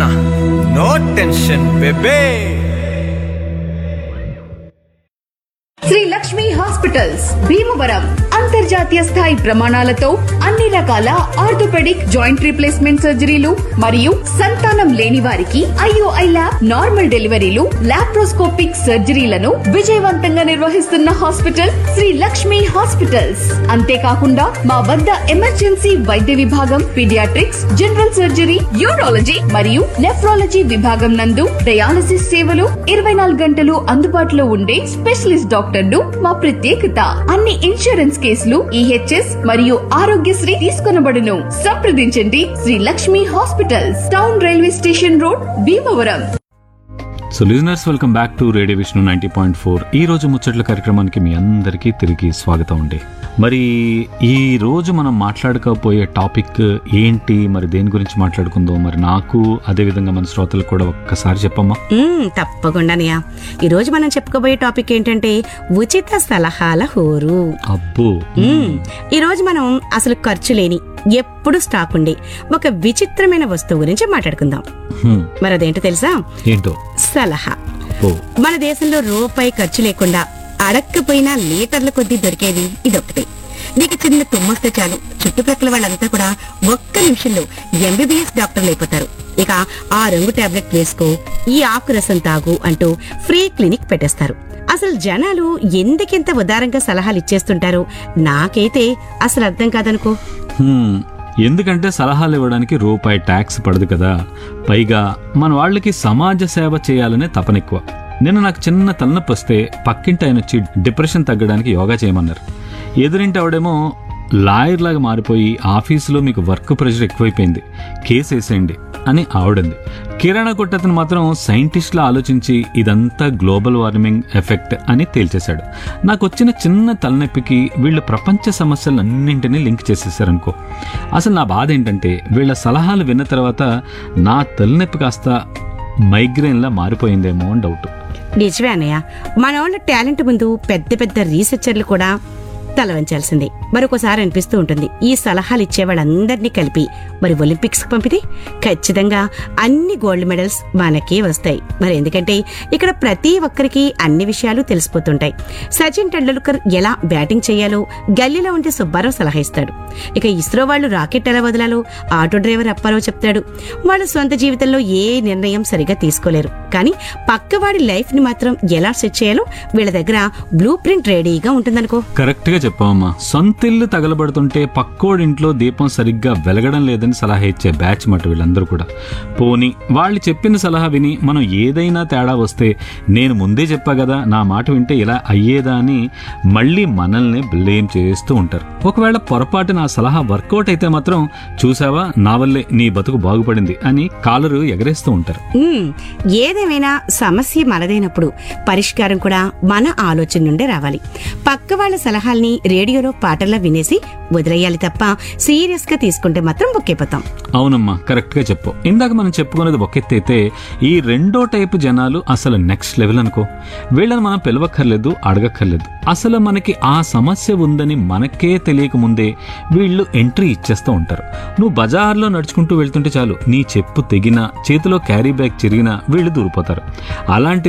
చెప్తున్నా no tension బేబే Sri Lakshmi hospitals Bhimavaram అంతర్జాతీయ స్థాయి ప్రమాణాలతో అన్ని రకాల ఆర్థోపెడిక్ జాయింట్ రీప్లేస్మెంట్ సర్జరీలు మరియు సంతానం లేని వారికి ఐఓఐ ల్యాబ్ నార్మల్ డెలివరీలు లాప్రోస్కోపిక్ సర్జరీలను విజయవంతంగా నిర్వహిస్తున్న హాస్పిటల్ శ్రీ లక్ష్మి హాస్పిటల్స్ అంతేకాకుండా మా వద్ద ఎమర్జెన్సీ వైద్య విభాగం పీడియాట్రిక్స్ జనరల్ సర్జరీ యూరాలజీ మరియు నెఫ్రాలజీ విభాగం నందు డయాలసిస్ సేవలు ఇరవై నాలుగు గంటలు అందుబాటులో ఉండే స్పెషలిస్ట్ డాక్టర్లు మా ప్రత్యేకత అన్ని ఇన్సూరెన్స్ కేసులు ఈహెచ్ఎస్ మరియు ఆరోగ్యశ్రీ తీసుకొనబడును సంప్రదించండి Sri Lakshmi hospitals town railway station road Bhimavaram so listeners welcome back to radio Vishnu ninety point four ఈ రోజు ముచ్చట్ల కార్యక్రమానికి మీ అందరికీ తిరిగి స్వాగతం అండి మరి ఈ రోజు మనం మాట్లాడకపోయే టాపిక్ ఏంటి మరి దేని గురించి మాట్లాడుకుందాం మరి నాకు అదే విధంగా మన శ్రోతలకు కూడా ఒక్కసారి చెప్పమ్మా మ్మ్, తప్పకుండానయ్యా ఈరోజు మనం చెప్పుకోబోయే టాపిక్ ఏంటంటే ఉచిత సలహాల హోరు అబ్బో మ్మ్, ఈరోజు మనం అసలు ఖర్చు లేని ఎప్పుడు స్టాక్ ఉండే ఒక విచిత్రమైన వస్తువు గురించి మాట్లాడుకుందాం హ్మ్, మరి అదేంటో తెలుసా ఏంటో సలహా ఓ మన దేశంలో రూపాయి ఖర్చు లేకుండా అడక్కపోయినా లీటర్ల కొద్దీ దొరికేది ఇదొక్కటే నీకు చిన్న తుమ్మొస్తే చాలు చుట్టుపక్కల వాళ్ళంతా కూడా ఒక్క నిమిషంలో ఎంబీబీఎస్ డాక్టర్లు అయిపోతారు ఇక ఆ రంగు టాబ్లెట్ వేసుకో ఈ ఆకు రసం తాగు అంటూ ఫ్రీ క్లినిక్ పెట్టేస్తారు అసలు జనాలు ఎందుకింత ఉదారంగా సలహాలు ఇచ్చేస్తుంటారో నాకైతే అసలు అర్థం కాదనుకో హ్మ్, ఎందుకంటే సలహాలు ఇవ్వడానికి రూపాయి ట్యాక్స్ పడదు కదా పైగా మన వాళ్ళకి సమాజ సేవ చేయాలనే తపనెక్కువ నిన్న నాకు చిన్న తలనొప్పి వస్తే పక్కింటి ఆయన వచ్చి డిప్రెషన్ తగ్గడానికి యోగా చేయమన్నారు ఎదురింటి ఆవిడేమో లాయర్ లాగా మారిపోయి ఆఫీసులో మీకు వర్క్ ప్రెషర్ ఎక్కువైపోయింది కేసు వేసేయండి అని ఆవిడంది కిరాణా కొట్టతను మాత్రం సైంటిస్ట్లా ఆలోచించి ఇదంతా గ్లోబల్ వార్మింగ్ ఎఫెక్ట్ అని తేల్చేశాడు నాకు వచ్చిన చిన్న తలనొప్పికి వీళ్ళు ప్రపంచ సమస్యలన్నింటినీ లింక్ చేసేసారనుకో అసలు నా బాధ ఏంటంటే వీళ్ళ సలహాలు విన్న తర్వాత నా తలనొప్పి కాస్త మైగ్రేన్లా మారిపోయిందేమో అని డౌట్ నిజమే అన్నయ్య మన వాళ్ళ టాలెంట్ ముందు పెద్ద పెద్ద రీసెర్చర్లు కూడా తల వంచాల్సిందే మరొకసారి అనిపిస్తూ ఉంటుంది ఈ సలహాలు ఇచ్చే వాళ్ళందరినీ కలిపి మరి ఒలింపిక్స్ కి పంపితే ఖచ్చితంగా అన్ని గోల్డ్ మెడల్స్ మనకే వస్తాయి మరి ఎందుకంటే ఇక్కడ ప్రతి ఒక్కరికి అన్ని విషయాలు తెలిసిపోతుంటాయి సచిన్ టెండూల్కర్ ఎలా బ్యాటింగ్ చేయాలో గల్లీలో ఉంటే సుబ్బారావు సలహా ఇస్తాడు ఇక ఇస్రో వాళ్ళు రాకెట్ ఎలా వదలాలో ఆటో డ్రైవర్ అప్పారావు చెప్తాడు వాళ్ళ సొంత జీవితంలో ఏ నిర్ణయం సరిగా తీసుకోలేరు కానీ పక్కవాడి లైఫ్ ని మాత్రం ఎలా సెట్ చేయాలో వీళ్ళ దగ్గర బ్లూ ప్రింట్ రెడీగా ఉంటుందనుకో కరెక్ట్ గా చెప్పావమ్మా సొంతిల్లు తగలబడుతుంటే పక్కోడింట్లో దీపం సరిగ్గా వెలగడం లేదని సలహా ఇచ్చే బ్యాచ్ మాట వీళ్ళందరూ కూడా పోని వాళ్ళు చెప్పిన సలహా విని మనం ఏదైనా తేడా వస్తే నేను ముందే చెప్పా కదా నా మాట వింటే ఇలా అయ్యేదా అని మళ్ళీ మనల్ని బ్లేమ్ చేస్తూ ఉంటారు ఒకవేళ పొరపాటు నా సలహా వర్కౌట్ అయితే మాత్రం చూసావా నా వల్లే నీ బతుకు బాగుపడింది అని కాలరు ఎగరేస్తూ ఉంటారు ఉమ్, ఏదేమైనా సమస్య మనదైనప్పుడు పరిష్కారం కూడా మన ఆలోచన నుండే రావాలి పక్క వాళ్ళ సలహాల్ని రేడియోలో పాటల్లా వినేసి వదిలేయాలి తప్ప సీరియస్ గా తీసుకుంటే మాత్రం బుక్కెపోతాం అవునమ్మా కరెక్ట్ గా చెప్పు ఇందాక మనం చెప్పుకున్నది ఒక ఎత్తు అయితే ఈ రెండో టైపు జనాలు అసలు నెక్స్ట్ లెవెల్ అనుకో వీళ్ళని మనం పిలవక్కర్లేదు అడగక్కర్లేదు అసలు మనకి ఆ సమస్య ఉందని మనకే తెలియక ముందే వీళ్ళు ఎంట్రీ ఇచ్చేస్తూ ఉంటారు నువ్వు బజార్లో నడుచుకుంటూ వెళ్తుంటే చాలు నీ చెప్పు తెగినా చేతిలో క్యారీ బ్యాగ్ చిరిగినా వీళ్ళు దూరిపోతారు అలాంటి